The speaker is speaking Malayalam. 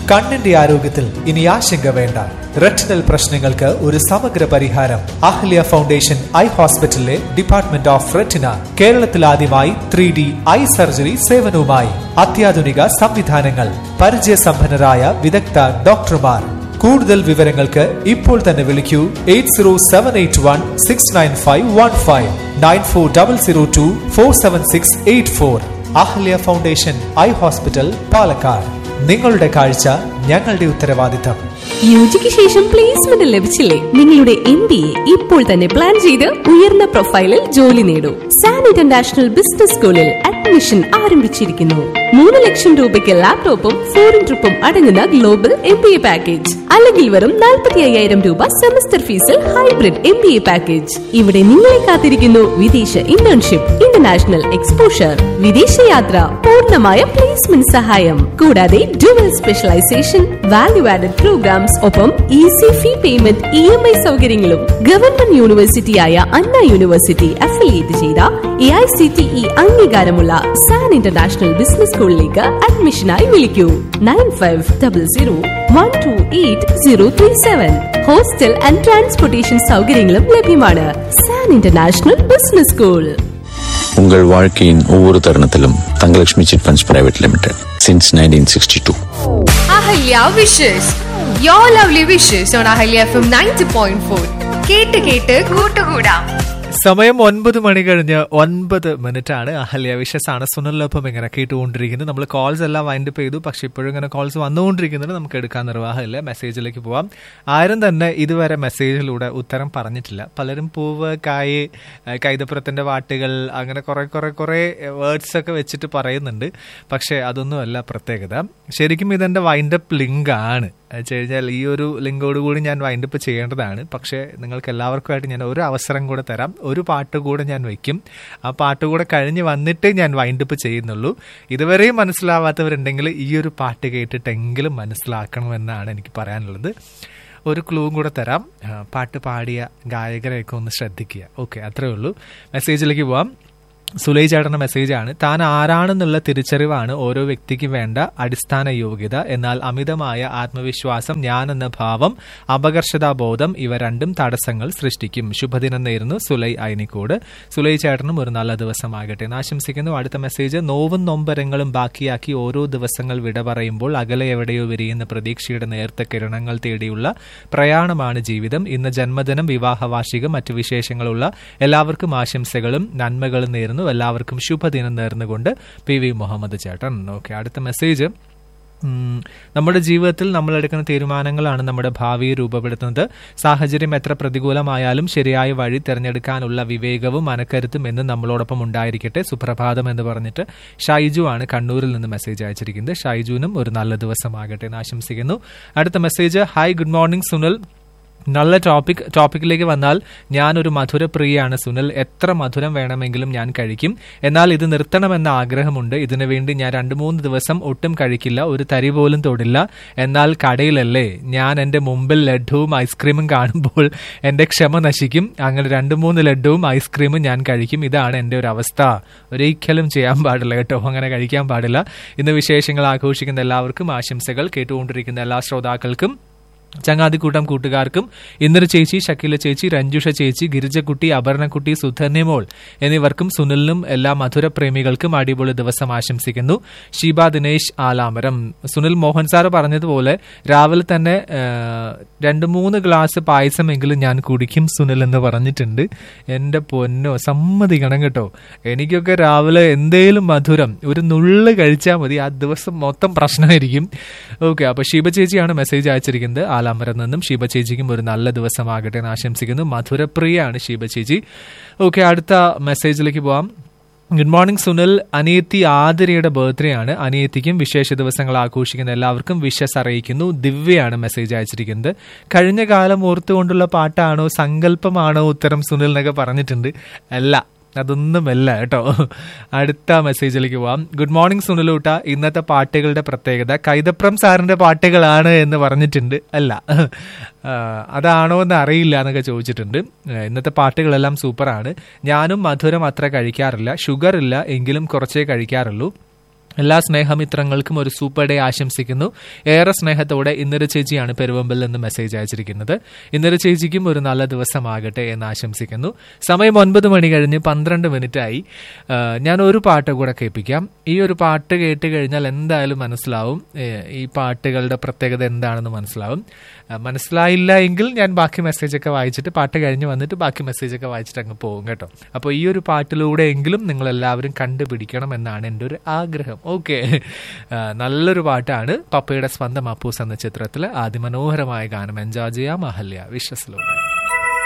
കണ്ണിന്റെ ആരോഗ്യത്തിൽ ഇനി ആശങ്ക വേണ്ട റെറ്റിനൽ പ്രശ്നങ്ങൾക്ക് ഒരു സമഗ്ര പരിഹാരം അഹ്ല്യ ഫൗണ്ടേഷൻ ഐ ഹോസ്പിറ്റലിലെ ഡിപ്പാർട്ട്മെന്റ് ഓഫ് റെറ്റിന കേരളത്തിൽ ആദ്യമായി ത്രീ ഡി ഐ സർജറി സേവനവുമായി അത്യാധുനിക സംവിധാനങ്ങൾ പരിചയസമ്പന്നരായ വിദഗ്ധ ഡോക്ടർമാർ കൂടുതൽ വിവരങ്ങൾക്ക് ഇപ്പോൾ തന്നെ വിളിക്കൂ eight zero seven eight one six nine five one five nine four double zero two four seven six eight four Ahalya foundation eye hospital Palakkad നിങ്ങളുടെ കാഴ്ച ഞങ്ങളുടെ ഉത്തരവാദിത്തം യുജിക്ക് ശേഷം പ്ലേസ്മെന്റ് ലഭിച്ചില്ലേ നിങ്ങളുടെ എം ബി എ ഇപ്പോൾ തന്നെ പ്ലാൻ ചെയ്ത് ഉയർന്ന പ്രൊഫൈലിൽ ജോലി നേടൂ സാൻ ഇന്റർനാഷണൽ ബിസിനസ് സ്കൂളിൽ അഡ്മിഷൻ ആരംഭിച്ചിരിക്കുന്നു മൂന്ന് ലക്ഷം രൂപയ്ക്ക് ലാപ്ടോപ്പും ഫോറിൻ ട്രിപ്പും അടങ്ങുന്ന global M B A package അല്ലെങ്കിൽ വെറും നാൽപ്പത്തി അയ്യായിരം രൂപ സെമസ്റ്റർ ഫീസിൽ hybrid M B A package ഇവിടെ നിങ്ങളെ കാത്തിരിക്കുന്നു വിദേശ ഇന്റേൺഷിപ്പ് ഇന്റർനാഷണൽ എക്സ്പോഷർ വിദേശയാത്ര പൂർണ്ണമായ പ്ലേസ്മെന്റ് സഹായം കൂടാതെ dual specialisation value added programmes ഒപ്പം easy fee payment E M I സൗകര്യങ്ങളും ഗവൺമെന്റ് യൂണിവേഴ്സിറ്റിയായ അണ്ണ യൂണിവേഴ്സിറ്റി അഫിലിയേറ്റ് ചെയ്ത A I C T E അംഗീകാരമുള്ള സാൻ ഇന്റർനാഷണൽ ബിസിനസ് സ്കൂളിലേക്ക് അഡ്മിഷനായി വിളിക്കൂ nine five double zero one two eight zero three seven hostel and transportation സൗകര്യങ്ങളും ലഭ്യമാണ് സാൻ ഇന്റർനാഷണൽ ബിസിനസ് സ്കൂൾ உங்கள் வாழ்க்கையின் ஒவ்வொரு தருணத்திலும் Thangalakshmi chit funds private limited since nineteen sixty two Ahalya wishes യോ lovely wishes on Ahalya F M ninety point four കേട്ട് കേട്ട് കൂട്ടുകൂടാം സമയം ഒൻപത് മണി കഴിഞ്ഞ് ഒൻപത് മിനിറ്റ് ആണ് അഹല്യ വിഷസ് ആണ് സുനലിനൊപ്പം ഇങ്ങനെ കേട്ടുകൊണ്ടിരിക്കുന്നത് നമ്മൾ കോൾസ് എല്ലാം വൈൻഡപ്പ് ചെയ്തു പക്ഷെ ഇപ്പോഴും ഇങ്ങനെ കോൾസ് വന്നുകൊണ്ടിരിക്കുന്നത് നമുക്ക് എടുക്കാൻ നിർവാഹമില്ല മെസ്സേജിലേക്ക് പോവാം ആരും തന്നെ ഇതുവരെ മെസ്സേജിലൂടെ ഉത്തരം പറഞ്ഞിട്ടില്ല പലരും പൂവ് കായ് ഏഹ് കൈതപ്പുറത്തിന്റെ വാട്ടുകൾ അങ്ങനെ കുറെ കുറെ കുറെ വേർഡ്സ് ഒക്കെ വെച്ചിട്ട് പറയുന്നുണ്ട് പക്ഷേ അതൊന്നുമല്ല പ്രത്യേകത ശരിക്കും ഇതെന്റെ വൈൻഡപ്പ് ലിങ്ക് ആണ് വെച്ച് കഴിഞ്ഞാൽ ഈ ഒരു ലിങ്കോട് കൂടി ഞാൻ വൈൻഡപ്പ് ചെയ്യേണ്ടതാണ് പക്ഷേ നിങ്ങൾക്ക് എല്ലാവർക്കുമായിട്ട് ഞാൻ ഒരു അവസരം കൂടെ തരാം ഒരു പാട്ട് കൂടെ ഞാൻ വയ്ക്കും ആ പാട്ട് കൂടെ കഴിഞ്ഞ് വന്നിട്ടേ ഞാൻ വൈൻഡപ്പ് ചെയ്യുന്നുള്ളൂ ഇതുവരെയും മനസ്സിലാവാത്തവരുണ്ടെങ്കിൽ ഈ ഒരു പാട്ട് കേട്ടിട്ടെങ്കിലും മനസ്സിലാക്കണമെന്നാണ് എനിക്ക് പറയാനുള്ളത് ഒരു ക്ലൂവും കൂടെ തരാം ആ, പാട്ട് പാടിയ ഗായകരെയൊക്കെ ഒന്ന് ശ്രദ്ധിക്കുക ഓക്കെ അത്രേ ഉള്ളൂ മെസ്സേജിലേക്ക് പോവാം സുലൈ ചേട്ടന്റെ മെസ്സേജാണ് താൻ ആരാണെന്നുള്ള തിരിച്ചറിവാണ് ഓരോ വ്യക്തിക്കും വേണ്ട അടിസ്ഥാന യോഗ്യത എന്നാൽ അമിതമായ ആത്മവിശ്വാസം ഞാൻ എന്ന ഭാവം അപകർഷതാബോധം ഇവ രണ്ടും തടസ്സങ്ങൾ സൃഷ്ടിക്കും ശുഭദിനം നേരുന്നു സുലൈ അയനിക്കോട് സുലൈ ചേട്ടനും ഒരു നല്ല ദിവസമാകട്ടെ എന്ന് ആശംസിക്കുന്നു അടുത്ത മെസ്സേജ് നോവും നൊമ്പരങ്ങളും ബാക്കിയാക്കി ഓരോ ദിവസങ്ങൾ വിട പറയുമ്പോൾ അകലെ എവിടെയോ വിരിയുന്ന പ്രതീക്ഷയുടെ നേർത്ത കിരണങ്ങൾ തേടിയുള്ള പ്രയാണമാണ് ജീവിതം ഇന്ന് ജന്മദിനം വിവാഹ വാർഷികം മറ്റു വിശേഷങ്ങളുള്ള എല്ലാവർക്കും ആശംസകളും നന്മകളും നേരുന്നു എല്ലാവർക്കും ശുഭദിനം നേർന്നുകൊണ്ട് പി വി മുഹമ്മദ് ചേട്ടൻ ഓക്കെ അടുത്ത മെസ്സേജ് ഉം, നമ്മുടെ ജീവിതത്തിൽ നമ്മൾ എടുക്കുന്ന തീരുമാനങ്ങളാണ് നമ്മുടെ ഭാവിയെ രൂപപ്പെടുത്തുന്നത് സാഹചര്യം എത്ര പ്രതികൂലമായാലും ശരിയായ വഴി തിരഞ്ഞെടുക്കാനുള്ള വിവേകവും മനക്കരുത്തും എന്ന് നമ്മളോടൊപ്പം ഉണ്ടായിരിക്കട്ടെ സുപ്രഭാതം എന്ന് പറഞ്ഞിട്ട് ഷൈജു ആണ് കണ്ണൂരിൽ നിന്ന് മെസ്സേജ് അയച്ചിരിക്കുന്നത് ഷൈജുവിനും ഒരു നല്ല ദിവസമാകട്ടെ എന്ന് ആശംസിക്കുന്നു അടുത്ത message hi good morning Sunil നല്ല ടോപ്പിക് ടോപ്പിക്കിലേക്ക് വന്നാൽ ഞാനൊരു മധുരപ്രിയയാണ് സുനിൽ എത്ര മധുരം വേണമെങ്കിലും ഞാൻ കഴിക്കും എന്നാൽ ഇത് നിർത്തണമെന്ന ആഗ്രഹമുണ്ട് ഇതിനു വേണ്ടി ഞാൻ രണ്ട് മൂന്ന് ദിവസം ഒട്ടും കഴിക്കില്ല ഒരു തരി പോലും തൊടില്ല എന്നാൽ കടയിലല്ലേ ഞാൻ എൻ്റെ മുമ്പിൽ ലഡുവും ഐസ്ക്രീമും കാണുമ്പോൾ എൻ്റെ ക്ഷമ നശിക്കും അങ്ങനെ രണ്ട് മൂന്ന് ലഡുവും ഐസ്ക്രീമും ഞാൻ കഴിക്കും ഇതാണ് എൻ്റെ ഒരു അവസ്ഥ ഒരിക്കലും ചെയ്യാൻ പാടില്ല കേട്ടോ അങ്ങനെ കഴിക്കാൻ പാടില്ല ഇന്ന് വിശേഷങ്ങൾ ആഘോഷിക്കുന്ന എല്ലാവർക്കും ആശംസകൾ കേട്ടുകൊണ്ടിരിക്കുന്ന എല്ലാ ശ്രോതാക്കൾക്കും ചങ്ങാതിക്കൂട്ടം കൂട്ടുകാർക്കും ഇന്ദിര ചേച്ചി ഷക്കീല ചേച്ചി രഞ്ജുഷ ചേച്ചി ഗിരിജക്കുട്ടി അപർണക്കുട്ടി സുധന്യമോൾ എന്നിവർക്കും സുനിലിനും എല്ലാ മധുരപ്രേമികൾക്കും അടിപൊളി ദിവസം ആശംസിക്കുന്നു ഷീബ ദിനേശ് ആലാമരം സുനിൽ മോഹൻ സാർ പറഞ്ഞതുപോലെ രാവിലെ തന്നെ ആ, രണ്ട് മൂന്ന് ഗ്ലാസ് പായസമെങ്കിലും ഞാൻ കുടിക്കും സുനിൽ എന്ന് പറഞ്ഞിട്ടുണ്ട് എന്റെ പൊന്നോ സമ്മതിക്കണം കേട്ടോ എനിക്കൊക്കെ രാവിലെ എന്തേലും മധുരം ഒരു നുള്ള് കഴിച്ചാൽ മതി ആ ദിവസം മൊത്തം പ്രശ്നമായിരിക്കും ഓക്കെ അപ്പൊ ഷീബ ചേച്ചിയാണ് മെസ്സേജ് അയച്ചിരിക്കുന്നത് ആലാമരം നിന്നും ഷീബ ചേച്ചിക്കും ഒരു നല്ല ദിവസമാകട്ടെ എന്ന് ആശംസിക്കുന്നു മധുരപ്രിയാണ് ഷീബ ചേച്ചി ഓക്കെ അടുത്ത മെസ്സേജിലേക്ക് പോവാം ഗുഡ് മോർണിംഗ് സുനിൽ അനിയത്തി ആതിരയുടെ ബർത്ത്ഡേ ആണ് അനിയത്തിക്കും വിശേഷ ദിവസങ്ങൾ ആഘോഷിക്കുന്ന എല്ലാവർക്കും വിഷസ് അറിയിക്കുന്നു ദിവ്യയാണ് മെസ്സേജ് അയച്ചിരിക്കുന്നത് കഴിഞ്ഞ കാലം ഓർത്തുകൊണ്ടുള്ള പാട്ടാണോ സങ്കല്പമാണോ ഉത്തരം സുനിൽ എന്നൊക്കെ പറഞ്ഞിട്ടുണ്ട് അല്ല അതൊന്നുമല്ല കേട്ടോ അടുത്ത മെസ്സേജിലേക്ക് പോവാം ഗുഡ് മോർണിംഗ് സുനിലൂട്ട ഇന്നത്തെ പാട്ടുകളുടെ പ്രത്യേകത കൈതപ്രം സാറിന്റെ പാട്ടുകളാണ് എന്ന് പറഞ്ഞിട്ടുണ്ട് അല്ല ആ, അതാണോ എന്ന് അറിയില്ല എന്നൊക്കെ ചോദിച്ചിട്ടുണ്ട് ആ, ഇന്നത്തെ പാട്ടുകളെല്ലാം സൂപ്പറാണ് ഞാനും മധുരം അത്ര കഴിക്കാറില്ല ഷുഗർ ഇല്ല എങ്കിലും കുറച്ചേ കഴിക്കാറുള്ളൂ എല്ലാ സ്നേഹമിത്രങ്ങൾക്കും ഒരു സൂപ്പർ ഡേ ആശംസിക്കുന്നു ഏറെ സ്നേഹത്തോടെ ഇന്നൊരു ചേച്ചിയാണ് പെരുവമ്പിൽ നിന്ന് മെസ്സേജ് അയച്ചിരിക്കുന്നത് ഇന്നൊരു ചേച്ചിക്കും ഒരു നല്ല ദിവസമാകട്ടെ എന്ന് ആശംസിക്കുന്നു സമയം ഒൻപത് മണി കഴിഞ്ഞ് പന്ത്രണ്ട് മിനിറ്റ് ആയി ആ, ഞാൻ ഒരു പാട്ട് കൂടെ കേൾപ്പിക്കാം ഈ ഒരു പാട്ട് കേട്ട് കഴിഞ്ഞാൽ എന്തായാലും മനസ്സിലാവും ഏ, ഈ പാട്ടുകളുടെ പ്രത്യേകത എന്താണെന്ന് മനസ്സിലാവും ആ, മനസ്സിലായില്ല എങ്കിൽ ഞാൻ ബാക്കി മെസ്സേജൊക്കെ വായിച്ചിട്ട് പാട്ട് കഴിഞ്ഞ് വന്നിട്ട് ബാക്കി മെസ്സേജൊക്കെ വായിച്ചിട്ട് അങ്ങ് പോകും കേട്ടോ അപ്പോൾ ഈ ഒരു പാട്ടിലൂടെ എങ്കിലും നിങ്ങൾ എല്ലാവരും കണ്ടുപിടിക്കണം എന്നാണ് എൻ്റെ ഒരു ആഗ്രഹം ഓക്കെ നല്ലൊരു പാട്ടാണ് പപ്പയുടെ സ്വന്തം അപ്പൂസ് എന്ന ചിത്രത്തിൽ അതിമനോഹരമായ ഗാനം എൻജോയ് ചെയ്യാം അഹല്യ വിശ്വസിലൂടെ